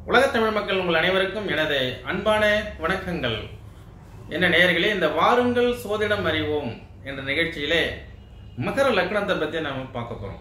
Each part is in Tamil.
உலகத் தமிழ் மக்கள் உங்கள் அனைவருக்கும் எனது அன்பான வணக்கங்கள் என்ன நேயர்களே இந்த வாருங்கள் சோதிடம் அறிவோம் என்ற நிகழ்ச்சியிலே மகர லக்னத்தை பற்றி நாம் பார்க்க போகிறோம்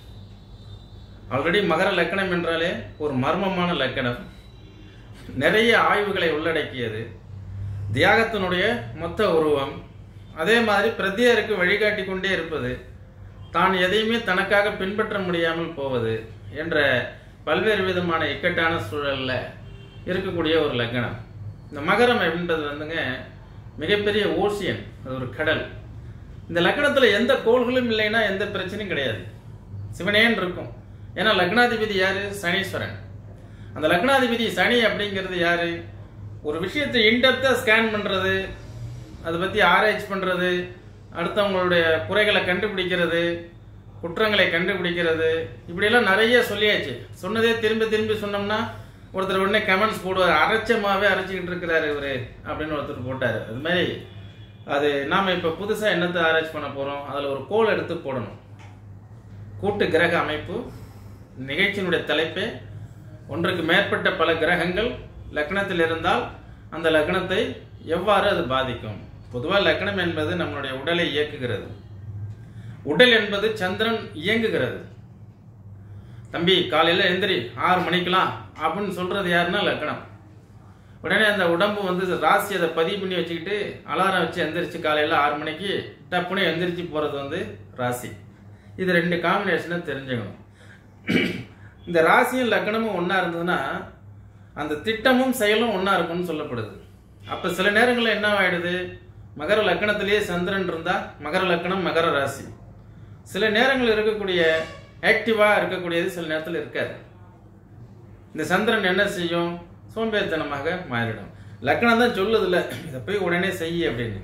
ஆல்ரெடி மகர லக்னம் என்றாலே ஒரு மர்மமான லக்னம் நிறைய ஆய்வுகளை உள்ளடக்கியது தியாகத்தினுடைய மொத்த உருவம் அதே மாதிரி பிரத்தியருக்கு வழிகாட்டி கொண்டே இருப்பது தான் எதையுமே தனக்காக பின்பற்ற முடியாமல் போவது என்ற பல்வேறு விதமான இக்கட்டான சூழல்ல இருக்கக்கூடிய ஒரு லக்னம் இந்த மகரம் என்பது வந்துங்க மிகப்பெரிய ஓசியன் அது ஒரு கடல் இந்த லக்னத்துல எந்த கோள்களும் இல்லைன்னா எந்த பிரச்சனையும் கிடையாது சிவனேன்னு இருக்கும் ஏன்னா லக்னாதிபதி யாரு சனீஸ்வரன் அந்த லக்னாதிபதி சனி அப்படிங்கிறது யாரு ஒரு விஷயத்தை இன்டெப்தா ஸ்கேன் பண்றது அதை பத்தி ஆராய்ச்சி பண்றது அடுத்தவங்களுடைய குறைகளை கண்டுபிடிக்கிறது குற்றங்களை கண்டுபிடிக்கிறது இப்படியெல்லாம் நிறைய சொல்லியாச்சு சொன்னதே திரும்பி திரும்பி சொன்னோம்னா ஒருத்தர் உடனே கமெண்ட்ஸ் போடுவார் அரைச்சமாவே அரைச்சிக்கிட்டு இருக்கிறாரு இவரு அப்படின்னு ஒருத்தர் போட்டார் அது மாதிரி அது நாம இப்ப புதுசா என்னத்தை ஆராய்ச்சி பண்ண போறோம் அதுல ஒரு கோல் எடுத்து போடணும் கூட்டு கிரக அமைப்பு நிகழ்ச்சியினுடைய தலைப்பே ஒன்றுக்கு மேற்பட்ட பல கிரகங்கள் லக்னத்தில் இருந்தால் அந்த லக்னத்தை எவ்வாறு அது பாதிக்கும் பொதுவாக லக்னம் என்பது நம்மளுடைய உடலை இயக்குகிறது உடல் என்பது சந்திரன் இயங்குகிறது தம்பி காலையில எந்திரி ஆறு மணிக்கெல்லாம் அப்படின்னு சொல்றது யாருன்னா லக்னம் உடனே அந்த உடம்பு வந்து ராசி அதை பதிவு பண்ணி வச்சுக்கிட்டு அலாரம் வச்சு எந்திரிச்சு காலையில ஆறு மணிக்கு டப்புன்னு எந்திரிச்சு போறது வந்து ராசி இது ரெண்டு காம்பினேஷனை தெரிஞ்சுக்கணும் இந்த ராசியும் லக்னமும் ஒன்றா இருந்ததுன்னா அந்த திட்டமும் செயலும் ஒன்றா இருக்கும்னு சொல்லப்படுது அப்போ சில நேரங்களில் என்ன ஆயிடுது மகர லக்கணத்திலேயே சந்திரன் இருந்தால் மகர லக்கணம் மகர ராசி சில நேரங்கள் இருக்கக்கூடிய ஆக்டிவாக இருக்கக்கூடியது சில நேரத்தில் இருக்காது இந்த சந்திரன் என்ன செய்யும் சோம்பேறித்தனமாக மாறிடும் லக்னம் தான் சொல்லுதில்ல இதை போய் உடனே செய்ய அப்படின்னு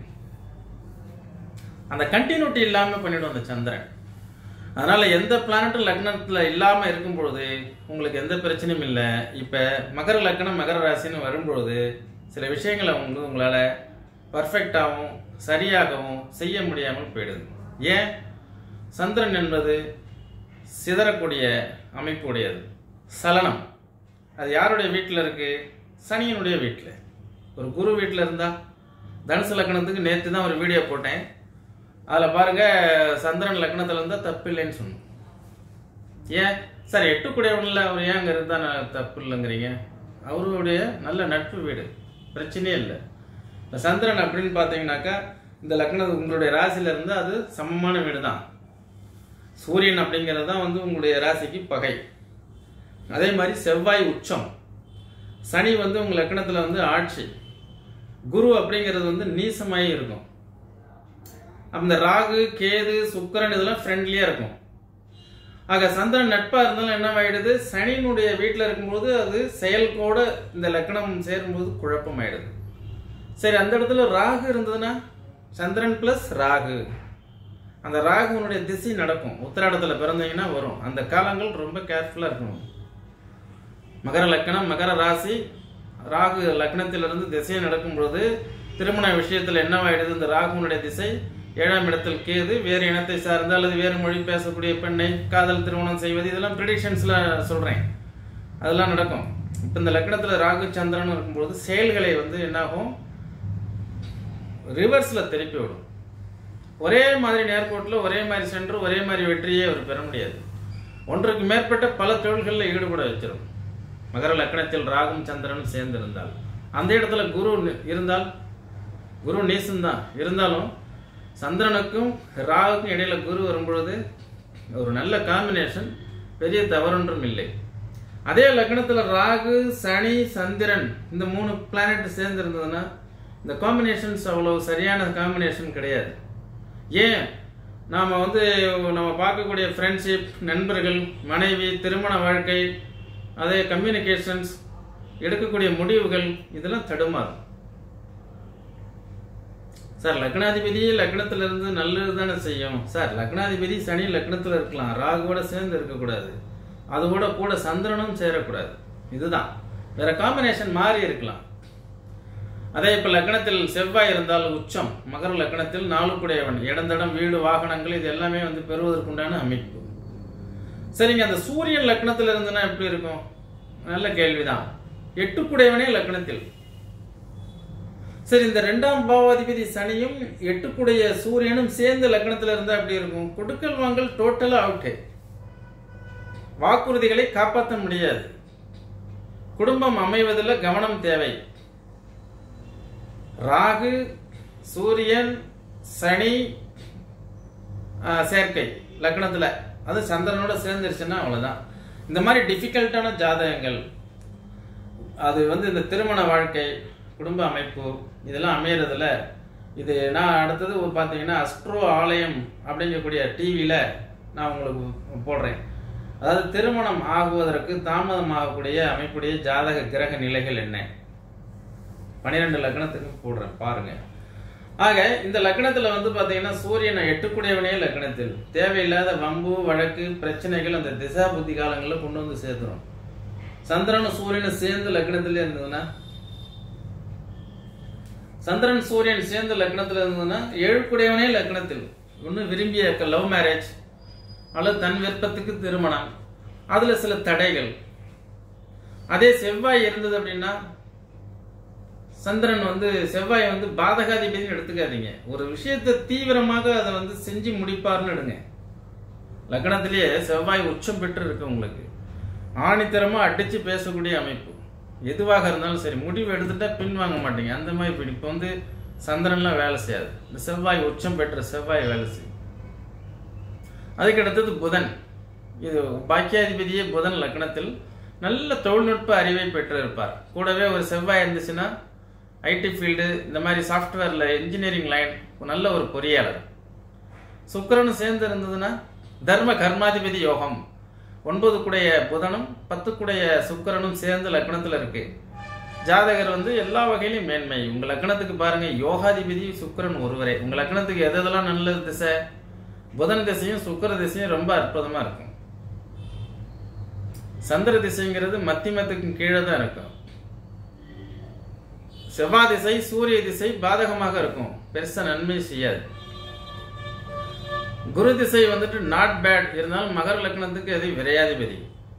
அந்த கண்டினியூட்டி இல்லாமல் பண்ணிடும் அந்த சந்திரன் அதனால எந்த பிளானட்டும் லக்னத்தில் இல்லாமல் இருக்கும் பொழுது உங்களுக்கு எந்த பிரச்சனையும் இல்லை இப்போ மகர லக்னம் மகர ராசின்னு வரும்பொழுது சில விஷயங்களை வந்து உங்களால் பர்ஃபெக்டாகவும் சரியாகவும் செய்ய முடியாமல் போயிடுது ஏன் சந்திரன் என்பது சிதறக்கூடிய அமைப்பு உடையது சலனம் அது யாருடைய வீட்டில் இருக்கு சனியனுடைய வீட்டில் ஒரு குரு வீட்டில் இருந்தா தனுசு லக்னத்துக்கு நேற்று தான் ஒரு வீடியோ போட்டேன் அதில் பாருங்க சந்திரன் லக்னத்தில் இருந்தால் தப்பு இல்லைன்னு சொன்னோம் ஏன் சார் எட்டுக்குடையவனில் அவர் ஏன் அங்கே இருந்தால் நான் தப்பு இல்லைங்கிறீங்க அவருடைய நல்ல நட்பு வீடு பிரச்சனையே இல்லை இந்த சந்திரன் அப்படின்னு பார்த்தீங்கன்னாக்கா இந்த லக்னம் உங்களுடைய ராசியில இருந்து அது சமமான வீடு தான் சூரியன் அப்படிங்கிறது தான் வந்து உங்களுடைய ராசிக்கு பகை அதே மாதிரி செவ்வாய் உச்சம் சனி வந்து உங்க லக்னத்தில் வந்து ஆட்சி குரு அப்படிங்கிறது வந்து நீசமாயி இருக்கும் அந்த ராகு கேது சுக்கரன் இதெல்லாம் ஃப்ரெண்ட்லியாக இருக்கும் ஆக சந்திரன் நட்பாக இருந்தாலும் என்ன ஆயிடுது சனியினுடைய வீட்டில் இருக்கும்போது அது செயல்கோட இந்த லக்னம் சேரும்போது குழப்பமாயிடுது சரி அந்த இடத்துல ராகு இருந்ததுன்னா சந்திரன் பிளஸ் ராகு அந்த ராகுனுடைய திசை நடக்கும் உத்திராடத்தில் பிறந்தீங்கன்னா வரும் அந்த காலங்கள் ரொம்ப கேர்ஃபுல்லாக இருக்கணும் மகர லக்னம் மகர ராசி ராகு லக்னத்திலிருந்து திசை நடக்கும் பொழுது திருமண விஷயத்தில் என்னவாயிடுது இந்த ராகுனுடைய திசை ஏழாம் இடத்தில் கேது வேறு இனத்தை சார்ந்த அல்லது வேறு மொழி பேசக்கூடிய பெண்ணை காதல் திருமணம் செய்வது இதெல்லாம் ப்ரிடிக்ஷன்ஸில் சொல்கிறேன் அதெல்லாம் நடக்கும் இப்போ இந்த லக்னத்தில் ராகு சந்திரன் இருக்கும்பொழுது செயல்களை வந்து என்னாகும் ரிவர்ஸில் திருப்பி விடும் ஒரே மாதிரி நேர்கோட்டில் ஒரே மாதிரி சென்று ஒரே மாதிரி வெற்றியே அவர் பெற முடியாது ஒன்றுக்கு மேற்பட்ட பல தொழில்களில் ஈடுபட வச்சிடும் மகர லக்னத்தில் ராகும் சந்திரனும் சேர்ந்து இருந்தால் அந்த இடத்துல குரு இருந்தால் குரு நீசம் தான் இருந்தாலும் சந்திரனுக்கும் ராகுக்கும் இடையில குரு வரும்பொழுது ஒரு நல்ல காம்பினேஷன் பெரிய தவறொன்றும் இல்லை அதே லக்னத்தில் ராகு சனி சந்திரன் இந்த மூணு பிளானட் சேர்ந்து இருந்ததுன்னா இந்த காம்பினேஷன்ஸ் அவ்வளோ சரியான காம்பினேஷன் கிடையாது ஏன் நாம் வந்து நம்ம பார்க்கக்கூடிய ஃப்ரெண்ட்ஷிப் நண்பர்கள் மனைவி திருமண வாழ்க்கை அதே கம்யூனிகேஷன்ஸ் எடுக்கக்கூடிய முடிவுகள் இதெல்லாம் தடுமாறும் சார் லக்னாதிபதி லக்னத்துல இருந்து நல்லது தானே செய்யும் சார் லக்னாதிபதி சனி லக்னத்துல இருக்கலாம் ராகுவோட சேர்ந்து இருக்கக்கூடாது அது கூட கூட சந்திரனும் சேரக்கூடாது இதுதான் வேற காம்பினேஷன் மாறி இருக்கலாம் அதே இப்ப லக்னத்தில் செவ்வாய் இருந்தால் உச்சம் மகர லக்னத்தில் நாளுக்குடையவன் இடந்தடம் வீடு வாகனங்கள் இது எல்லாமே வந்து பெறுவதற்குண்டான அமைப்பு சரிங்க அந்த சூரியன் லக்னத்தில் இருந்துன்னா எப்படி இருக்கும் நல்ல கேள்விதான் எட்டுக்குடையவனே லக்னத்தில் சரி இந்த ரெண்டாம் பாவாதிபதி சனியும் எட்டுக்குடைய சூரியனும் சேர்ந்து லக்னத்தில் இருந்தா எப்படி இருக்கும் கொடுக்கல் வாங்கல் டோட்டலா அவுட்டு வாக்குறுதிகளை காப்பாற்ற முடியாது குடும்பம் அமைவதில் கவனம் தேவை ராகு சூரியன் சனி ஆஹ், சேர்க்கை லக்னத்துல அது சந்திரனோட சேர்ந்துருச்சுன்னா அவ்வளவுதான் இந்த மாதிரி டிஃபிகல்ட்டான ஜாதகங்கள் அது வந்து இந்த திருமண வாழ்க்கை குடும்ப அமைப்பு இதெல்லாம் அமையறதுல இது நான் அடுத்தது ஒரு பார்த்தீங்கன்னா அஸ்ட்ரோ ஆலயம் அப்படிங்கக்கூடிய டிவியில் நான் உங்களுக்கு போடுறேன் அதாவது திருமணம் ஆகுவதற்கு தாமதம் ஆகக்கூடிய அமைப்புடைய ஜாதக கிரக நிலைகள் என்ன பன்னிரெண்டு லக்னத்துக்கு போடுறேன் பாருங்க ஆக இந்த லக்னத்துல வந்து பாத்தீங்கன்னா சூரியனை எட்டுக்குடையவனே லக்னத்தில் தேவையில்லாத வம்பு வழக்கு பிரச்சனைகள் அந்த திசா புத்தி காலங்களில் கொண்டு வந்து சேர்த்துரும் சந்திரனும் சூரியனும் சேர்ந்து லக்னத்துல இருந்ததுன்னா சந்திரன் சூரியன் சேர்ந்து லக்னத்துல இருந்ததுன்னா ஏழுக்குடையவனே லக்னத்தில் ஒன்று விரும்பிய லவ் மேரேஜ் அல்லது தன் விருப்பத்துக்கு திருமணம் அதுல சில தடைகள் அதே செவ்வாய் இருந்தது அப்படின்னா சந்திரன் வந்து செவ்வாய் வந்து பாதகாதிபதினு எடுத்துக்காதீங்க ஒரு விஷயத்தை தீவிரமாக அதை வந்து செஞ்சு முடிப்பார்னு எடுங்க லக்னத்திலேயே செவ்வாய் உச்சம் பெற்று இருக்கு உங்களுக்கு ஆணித்தரமா அடிச்சு பேசக்கூடிய அமைப்பு எதுவாக இருந்தாலும் சரி முடிவு எடுத்துட்டா பின் வாங்க மாட்டீங்க அந்த மாதிரி இப்ப இப்போ வந்து சந்திரன்லாம் வேலை செய்யாது இந்த செவ்வாய் உச்சம் பெற்ற செவ்வாய் வேலை செய்யும் அதுக்கு அடுத்தது புதன் இது பாக்கியாதிபதியே புதன் லக்னத்தில் நல்ல தொழில்நுட்ப அறிவை பெற்று இருப்பார் கூடவே ஒரு செவ்வாய் இருந்துச்சுன்னா ஐடி ஃபீல்டு இந்த மாதிரி சாஃப்ட்வேரில் இன்ஜினியரிங் லைன் நல்ல ஒரு பொறியாளர் சுக்கிரனும் சேர்ந்து இருந்ததுன்னா தர்ம கர்மாதிபதி யோகம் ஒன்பது குடைய புதனும் பத்து குடைய சுக்கிரனும் சேர்ந்து லக்னத்தில் இருக்கு ஜாதகர் வந்து எல்லா வகையிலும் மேன்மை உங்க லக்னத்துக்கு பாருங்க யோகாதிபதி சுக்கிரன் ஒருவரே உங்க லக்னத்துக்கு எது எதெல்லாம் நல்ல திசை புதன் திசையும் சுக்கிர திசையும் ரொம்ப அற்புதமா இருக்கும் சந்திர திசைங்கிறது மத்தியமத்துக்கு கீழே தான் இருக்கும் செவ்வாய் திசை சூரிய திசை பாதகமாக இருக்கும் பெருசா நன்மை செய்யாது குரு திசை வந்துட்டு நாட் பேட் இருந்தாலும் மகர லக்னத்துக்கு அது விரையாதிபதி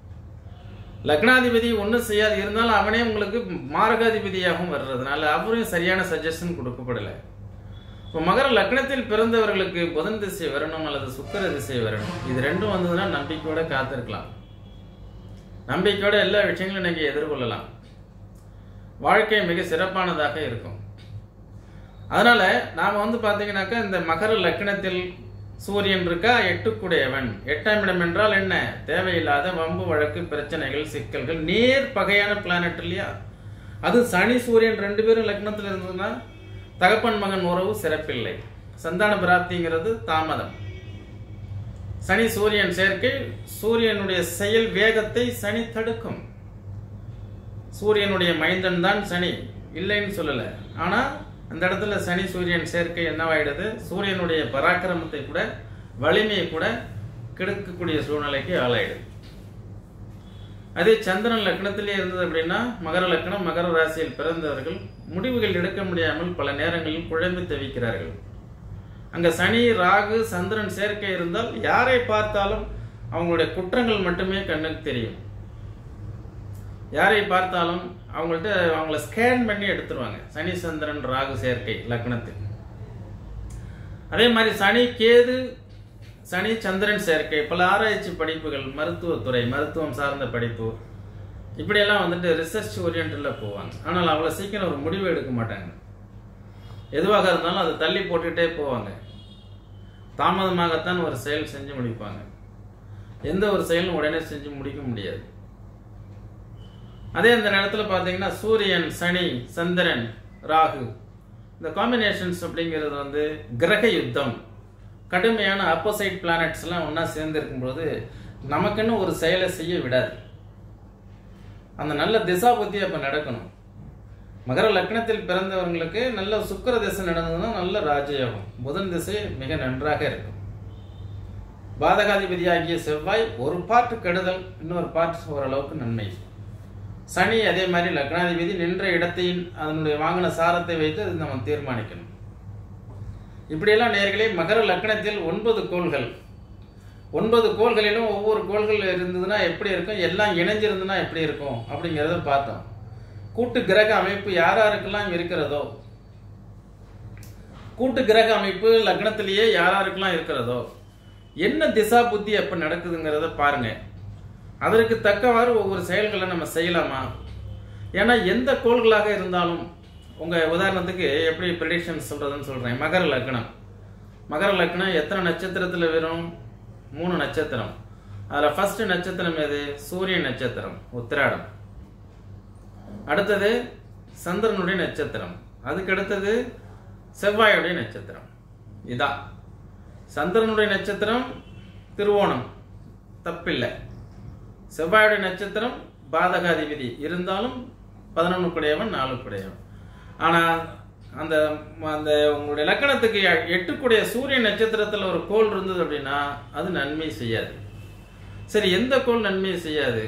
லக்னாதிபதி ஒன்றும் செய்யாது இருந்தாலும் அவனே உங்களுக்கு மாரகாதிபதியாகவும் வர்றதுனால அவரும் சரியான சஜஷன் கொடுக்கப்படலை இப்போ மகர லக்னத்தில் பிறந்தவர்களுக்கு புதன் திசை வரணும் அல்லது சுக்கிர திசை வரணும் இது ரெண்டும் வந்ததுன்னா நம்பிக்கையோட காத்திருக்கலாம் நம்பிக்கையோட எல்லா விஷயங்களும் இன்னைக்கு எதிர்கொள்ளலாம் வாழ்க்கை மிக சிறப்பானதாக இருக்கும் அதனால நாம வந்து பாத்தீங்கன்னாக்கா இந்த மகர லக்னத்தில் சூரியன் இருக்கா எட்டுக்குடையவன் எட்டாம் இடம் என்றால் என்ன தேவையில்லாத வம்பு வழக்கு பிரச்சனைகள் சிக்கல்கள் நேர் பகையான பிளானட் இல்லையா அது சனி சூரியன் ரெண்டு பேரும் லக்னத்தில் இருந்ததுன்னா தகப்பன் மகன் உறவு சிறப்பில்லை சந்தான பிராப்திங்கிறது தாமதம் சனி சூரியன் சேர்க்கை சூரியனுடைய செயல் வேகத்தை சனி தடுக்கும் சூரியனுடைய மைந்தன் தான் சனி இல்லைன்னு சொல்லல ஆனா அந்த இடத்துல சனி சூரியன் சேர்க்கை என்னவாயிடுது சூரியனுடைய பராக்கிரமத்தை கூட வலிமையை கூட கெடுக்கக்கூடிய சூழ்நிலைக்கு ஆளாயிடுது அதே சந்திரன் லக்னத்திலே இருந்தது அப்படின்னா மகர லக்னம் மகர ராசியில் பிறந்தவர்கள் முடிவுகள் எடுக்க முடியாமல் பல நேரங்களில் குழம்பி தவிக்கிறார்கள் அங்க சனி ராகு சந்திரன் சேர்க்கை இருந்தால் யாரை பார்த்தாலும் அவங்களுடைய குற்றங்கள் மட்டுமே கண்ணுக்கு தெரியும் யாரை பார்த்தாலும் அவங்கள்ட்ட அவங்கள ஸ்கேன் பண்ணி எடுத்துருவாங்க சனி சந்திரன் ராகு சேர்க்கை லக்னத்துக்கு அதே மாதிரி சனி கேது சனி சந்திரன் சேர்க்கை பல ஆராய்ச்சி படிப்புகள் மருத்துவத்துறை மருத்துவம் சார்ந்த படிப்பு இப்படியெல்லாம் வந்துட்டு ரிசர்ச் ஓரியன்டில் போவாங்க ஆனால் அவ்வளோ சீக்கிரம் ஒரு முடிவு எடுக்க மாட்டாங்க எதுவாக இருந்தாலும் அதை தள்ளி போட்டுக்கிட்டே போவாங்க தாமதமாகத்தான் ஒரு செயல் செஞ்சு முடிப்பாங்க எந்த ஒரு செயலும் உடனே செஞ்சு முடிக்க முடியாது அதே அந்த நேரத்தில் பார்த்தீங்கன்னா சூரியன் சனி சந்திரன் ராகு இந்த காம்பினேஷன்ஸ் அப்படிங்கிறது வந்து கிரக யுத்தம் கடுமையான அப்போசைட் பிளானட்ஸ் எல்லாம் ஒன்றா சேர்ந்து இருக்கும்போது நமக்குன்னு ஒரு செயலை செய்ய விடாது அந்த நல்ல திசா புத்தி அப்போ நடக்கணும் மகர லக்னத்தில் பிறந்தவர்களுக்கு நல்ல சுக்கர திசை நடந்ததுன்னா நல்ல ராஜயோகம் புதன் திசை மிக நன்றாக இருக்கும் பாதகாதிபதியாகிய செவ்வாய் ஒரு பாட்டு கெடுதல் இன்னொரு பாட்டு ஓரளவுக்கு நன்மை சனி அதே மாதிரி லக்னாதிபதி நின்ற இடத்தையும் அதனுடைய வாங்கின சாரத்தை வைத்து அது நம்ம தீர்மானிக்கணும் இப்படியெல்லாம் நேர்களே மகர லக்னத்தில் ஒன்பது கோள்கள் ஒன்பது கோள்களிலும் ஒவ்வொரு கோள்கள் இருந்ததுன்னா எப்படி இருக்கும் எல்லாம் இணைஞ்சிருந்ததுன்னா எப்படி இருக்கும் அப்படிங்கிறத பார்த்தோம் கூட்டு கிரக அமைப்பு யார் யாருக்கெல்லாம் இருக்கிறதோ கூட்டு கிரக அமைப்பு லக்னத்திலேயே யார் யாருக்கெல்லாம் இருக்கிறதோ என்ன திசா புத்தி எப்ப நடக்குதுங்கிறத பாருங்க அதற்கு தக்கவாறு ஒவ்வொரு செயல்களை நம்ம செய்யலாமா ஏன்னா எந்த கோள்களாக இருந்தாலும் உங்க உதாரணத்துக்கு எப்படி ப்ரெடிக்ஷன் சொல்றதுன்னு சொல்றேன் மகர லக்னம் மகர லக்னம் எத்தனை நட்சத்திரத்துல வரும் மூணு நட்சத்திரம் அதுல ஃபர்ஸ்ட் நட்சத்திரம் எது சூரிய நட்சத்திரம் உத்திராடம் அடுத்தது சந்திரனுடைய நட்சத்திரம் அதுக்கு அடுத்தது செவ்வாயுடைய நட்சத்திரம் இதான் சந்திரனுடைய நட்சத்திரம் திருவோணம் தப்பில்லை செவ்வாயுடைய நட்சத்திரம் பாதகாதிபதி இருந்தாலும் பதினொன்று குடையவன் நாலு குடையவன் ஆனால் அந்த அந்த உங்களுடைய லக்கணத்துக்கு எட்டுக்குடைய சூரிய நட்சத்திரத்தில் ஒரு கோள் இருந்தது அப்படின்னா அது நன்மை செய்யாது சரி எந்த கோள் நன்மை செய்யாது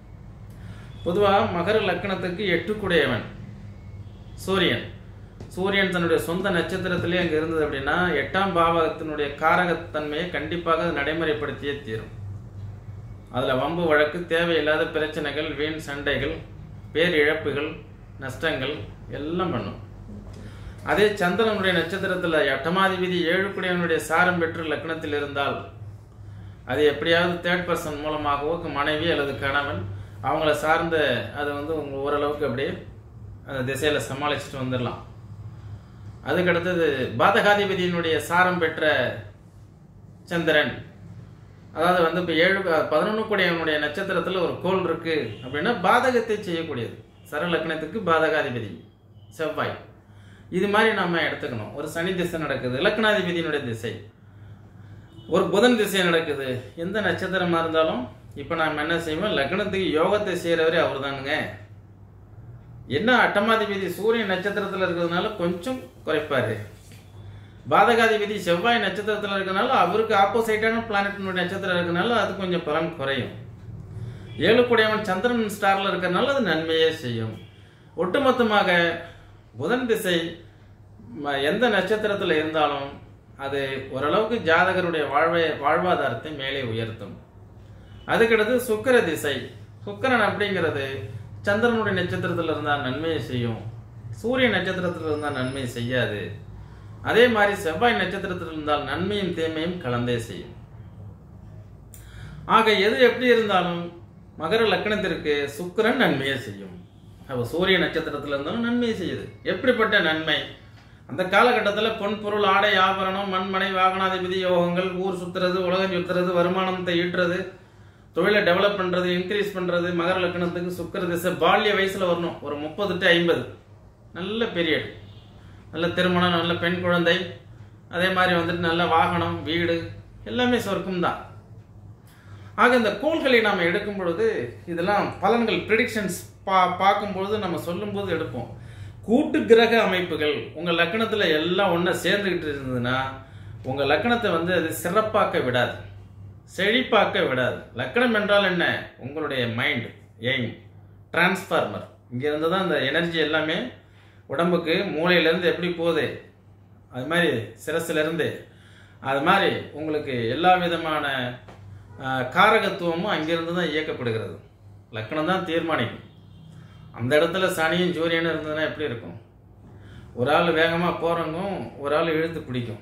பொதுவாக மகர லக்கணத்துக்கு எட்டுக்குடையவன் சூரியன் சூரியன் தன்னுடைய சொந்த நட்சத்திரத்திலே அங்கே இருந்தது அப்படின்னா எட்டாம் பாவகத்தினுடைய காரகத்தன்மையை கண்டிப்பாக அது நடைமுறைப்படுத்தியே தீரும் அதில் வம்பு வழக்கு தேவையில்லாத பிரச்சனைகள் வீண் சண்டைகள் பேரிழப்புகள் நஷ்டங்கள் எல்லாம் பண்ணும் அதே சந்திரனுடைய நட்சத்திரத்தில் எட்டமாதிபதி ஏழுக்குடையவனுடைய சாரம் பெற்று லக்னத்தில் இருந்தால் அது எப்படியாவது தேர்ட் பர்சன் மூலமாகவோ மனைவி அல்லது கணவன் அவங்கள சார்ந்த அது வந்து உங்க ஓரளவுக்கு அப்படியே அந்த திசையில் சமாளிச்சுட்டு வந்துடலாம் அதுக்கு அடுத்தது பாதகாதிபதியினுடைய சாரம் பெற்ற சந்திரன் அதாவது வந்து இப்போ ஏழு பதினொன்று கூடியவனுடைய நட்சத்திரத்தில் ஒரு கோள் இருக்கு அப்படின்னா பாதகத்தை செய்யக்கூடியது சரலக்னத்துக்கு பாதகாதிபதி செவ்வாய் இது மாதிரி நம்ம எடுத்துக்கணும் ஒரு சனி திசை நடக்குது லக்னாதிபதியினுடைய திசை ஒரு புதன் திசை நடக்குது எந்த நட்சத்திரமா இருந்தாலும் இப்போ நாம் என்ன செய்வோம் லக்னத்துக்கு யோகத்தை செய்கிறவரே அவர் தானுங்க என்ன அட்டமாதிபதி சூரியன் நட்சத்திரத்தில் இருக்கிறதுனால கொஞ்சம் குறைப்பாரு பாதகாதிபதி செவ்வாய் நட்சத்திரத்தில் இருக்கிறனால அவருக்கு ஆப்போசிட்டான பிளானட்டினுடைய நட்சத்திரம் இருக்கிறனால அது கொஞ்சம் பலன் குறையும் ஏழுக்குடையவன் சந்திரன் ஸ்டார்ல இருக்கிறனால அது நன்மையே செய்யும் ஒட்டுமொத்தமாக புதன் திசை ம- எந்த நட்சத்திரத்தில் இருந்தாலும் அது ஓரளவுக்கு ஜாதகருடைய வாழ்வை வாழ்வாதாரத்தை மேலே உயர்த்தும் அதுக்கடுத்து சுக்கிர திசை சுக்கிரன் அப்படிங்கிறது சந்திரனுடைய நட்சத்திரத்தில் இருந்தால் நன்மையை செய்யும் சூரிய நட்சத்திரத்தில் இருந்தால் நன்மை செய்யாது அதே மாதிரி செவ்வாய் நட்சத்திரத்தில் இருந்தால் நன்மையும் தீமையும் கலந்தே செய்யும் ஆக எது எப்படி இருந்தாலும் மகர லக்னத்திற்கு சுக்கிரன் நன்மையை செய்யும் அப்போ சூரிய நட்சத்திரத்தில் இருந்தாலும் நன்மையை செய்யுது எப்படிப்பட்ட நன்மை அந்த காலகட்டத்தில் பொன் பொருள் ஆடை ஆபரணம் மண்மனை வாகனாதிபதி யோகங்கள் ஊர் சுத்துறது உலகம் சுத்துறது வருமானத்தை ஈட்டுறது தொழிலை டெவலப் பண்றது இன்க்ரீஸ் பண்றது மகர லக்னத்துக்கு சுக்கிர திசை பால்ய வயசுல வரணும் ஒரு முப்பது டு ஐம்பது நல்ல பீரியட் நல்ல திருமணம் நல்ல பெண் குழந்தை அதே மாதிரி வந்துட்டு நல்ல வாகனம் வீடு எல்லாமே சொர்க்கம் தான் ஆக இந்த கோள்களை நாம் எடுக்கும் பொழுது இதெல்லாம் பலன்கள் ப்ரிடிக்ஷன்ஸ் பா பார்க்கும் பொழுது நம்ம சொல்லும்போது எடுப்போம் கூட்டு கிரக அமைப்புகள் உங்கள் லக்கணத்தில் எல்லாம் ஒன்றா சேர்ந்துக்கிட்டு இருந்ததுன்னா உங்கள் லக்கணத்தை வந்து அது சிறப்பாக்க விடாது செழிப்பாக்க விடாது லக்கணம் என்றால் என்ன உங்களுடைய மைண்ட் எய்ம் டிரான்ஸ்ஃபார்மர் இங்கேருந்து தான் இந்த எனர்ஜி எல்லாமே உடம்புக்கு மூளையிலேருந்து எப்படி போகுது அது மாதிரி சிரசிலிருந்து அது மாதிரி உங்களுக்கு எல்லா விதமான ஆஹ், காரகத்துவமும் அங்கிருந்து தான் இயக்கப்படுகிறது லக்கணம் தான் தீர்மானிக்கும் அந்த இடத்துல சனியும் சூரியனும் இருந்ததுன்னா எப்படி இருக்கும் ஒரு ஆள் வேகமாக போகிறவங்க ஒரு ஆள் இழுத்து பிடிக்கும்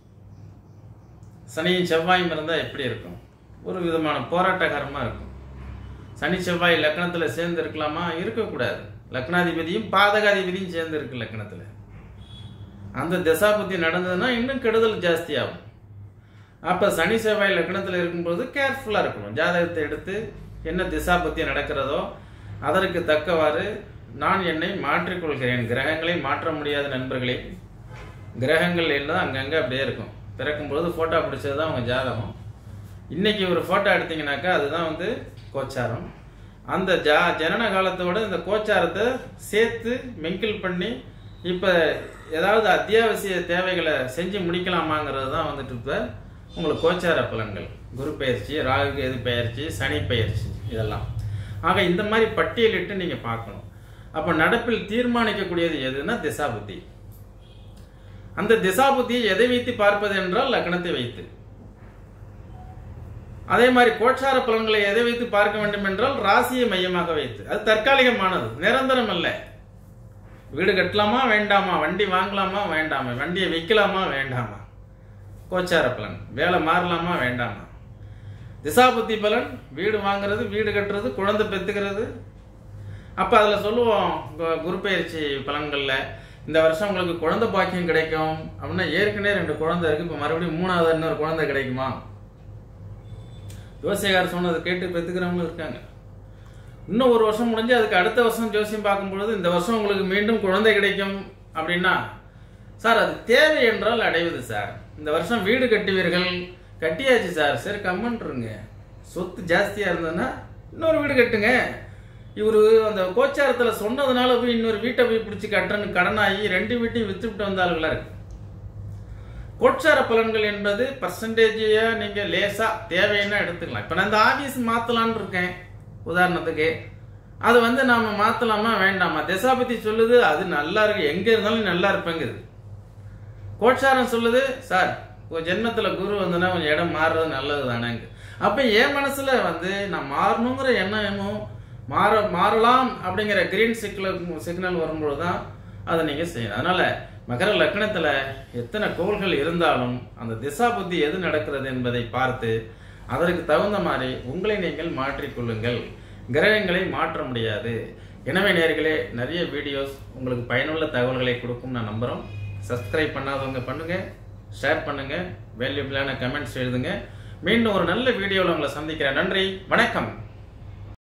சனியும் செவ்வாயும் இருந்தால் எப்படி இருக்கும் ஒரு விதமான போராட்டகரமாக இருக்கும் சனி செவ்வாய் லக்னத்தில் சேர்ந்து இருக்கலாமா இருக்கக்கூடாது லக்னாதிபதியும் பாதகாதிபதியும் சேர்ந்து இருக்கு லக்னத்தில் அந்த திசாபுத்தி நடந்ததுன்னா இன்னும் கெடுதல் ஜாஸ்தியாகும் அப்போ சனி செவ்வாய் லக்னத்தில் இருக்கும்போது கேர்ஃபுல்லாக இருக்கணும் ஜாதகத்தை எடுத்து என்ன திசாபுத்தி நடக்கிறதோ அதற்கு தக்கவாறு நான் என்னை மாற்றிக்கொள்கிறேன் கிரகங்களை மாற்ற முடியாத நண்பர்களே கிரகங்கள் எல்லாம் அங்கங்கே அப்படியே இருக்கும் பிறக்கும்போது ஃபோட்டோ பிடிச்சது தான் அவங்க ஜாதகம் இன்னைக்கு ஒரு ஃபோட்டோ எடுத்தீங்கன்னாக்கா அதுதான் வந்து கோச்சாரம் அந்த ஜா ஜனன காலத்தோட இந்த கோச்சாரத்தை சேர்த்து மெங்கிள் பண்ணி இப்போ ஏதாவது அத்தியாவசிய தேவைகளை செஞ்சு முடிக்கலாமாங்கிறது தான் வந்துட்டு இப்போ உங்களுக்கு கோச்சார பலன்கள் குரு பயிற்சி ராகு கேது பயிற்சி சனி பயிற்சி இதெல்லாம் ஆக இந்த மாதிரி பட்டியலிட்டு நீங்கள் பார்க்கணும் அப்போ நடப்பில் தீர்மானிக்கக்கூடியது எதுன்னா திசாபுத்தி அந்த திசாபுத்தியை எதை வைத்து பார்ப்பது என்றால் லக்னத்தை வைத்து அதே மாதிரி கோட்சார பலன்களை எதை வைத்து பார்க்க வேண்டும் என்றால் ராசியை மையமாக வைத்து அது தற்காலிகமானது நிரந்தரம் அல்ல வீடு கட்டலாமா வேண்டாமா வண்டி வாங்கலாமா வேண்டாமா வண்டியை விற்கலாமா வேண்டாமா கோச்சார பலன் வேலை மாறலாமா வேண்டாமா திசாபுத்தி பலன் வீடு வாங்குறது வீடு கட்டுறது குழந்தை பெற்றுக்கிறது அப்போ அதில் சொல்லுவோம் கு- குரு பயிற்சி பலன்களில் இந்த வருஷம் உங்களுக்கு குழந்தை பாக்கியம் கிடைக்கும் அப்படின்னா ஏற்கனவே ரெண்டு குழந்தை இருக்கு இப்போ மறுபடியும் மூணாவது இன்னொரு குழந்தை கிடைக்குமா ஜோசியக்கார் சொன்னதை கேட்டு பெற்றுக்கிறவங்களும் இருக்காங்க இன்னும் ஒரு வருஷம் முடிஞ்சு அதுக்கு அடுத்த வருஷம் ஜோசியம் பார்க்கும்பொழுது இந்த வருஷம் உங்களுக்கு மீண்டும் குழந்தை கிடைக்கும் அப்படின்னா சார் அது தேவை என்றால் அடைவது சார் இந்த வருஷம் வீடு கட்டுவீர்கள் கட்டியாச்சு சார் சரி கம்மன்றுங்க சொத்து ஜாஸ்தியாக இருந்ததுன்னா இன்னொரு வீடு கட்டுங்க இவரு அந்த கோச்சாரத்தில் சொன்னதுனால போய் இன்னொரு வீட்டை போய் பிடிச்சி கட்டணும் கடனாகி ரெண்டு வீட்டையும் வித்துவிட்டு வந்த ஆளுகளா இருக்கு கோட்சார பலன்கள் என்பது பர்சன்டேஜையா நீங்க லேசா தேவைன்னா எடுத்துக்கலாம் இப்ப நான் இந்த ஆபீஸ் மாத்தலாம்னு இருக்கேன் உதாரணத்துக்கு அது வந்து நாம மாத்தலாமா வேண்டாமா திசாபதி சொல்லுது அது நல்லா இருக்கு எங்க இருந்தாலும் நல்லா இருப்பேங்குது கோட்சாரம் சொல்லுது சார் ஒரு ஜென்மத்துல குரு வந்துன்னா கொஞ்சம் இடம் மாறுறது நல்லது தானேங்க அப்ப என் மனசுல வந்து நான் மாறணுங்கிற எண்ணமோ மாற மாறலாம் அப்படிங்கிற கிரீன் சிக்னல் சிக்னல் வரும்பொழுது தான் அதை நீங்க செய்யணும் அதனால மகர லக்னத்துல எத்தனை கோள்கள் இருந்தாலும் அந்த திசா புத்தி எது நடக்கிறது என்பதை பார்த்து அதற்கு தகுந்த மாதிரி உங்களை நீங்கள் மாற்றிக்கொள்ளுங்கள் கிரகங்களை மாற்ற முடியாது எனவே நேர்களே நிறைய வீடியோஸ் உங்களுக்கு பயனுள்ள தகவல்களை கொடுக்கும் நான் நம்புறோம் சப்ஸ்கிரைப் பண்ணாதவங்க பண்ணுங்க ஷேர் பண்ணுங்க வேல்யூபிளான கமெண்ட்ஸ் எழுதுங்க மீண்டும் ஒரு நல்ல வீடியோவில் உங்களை சந்திக்கிறேன் நன்றி வணக்கம்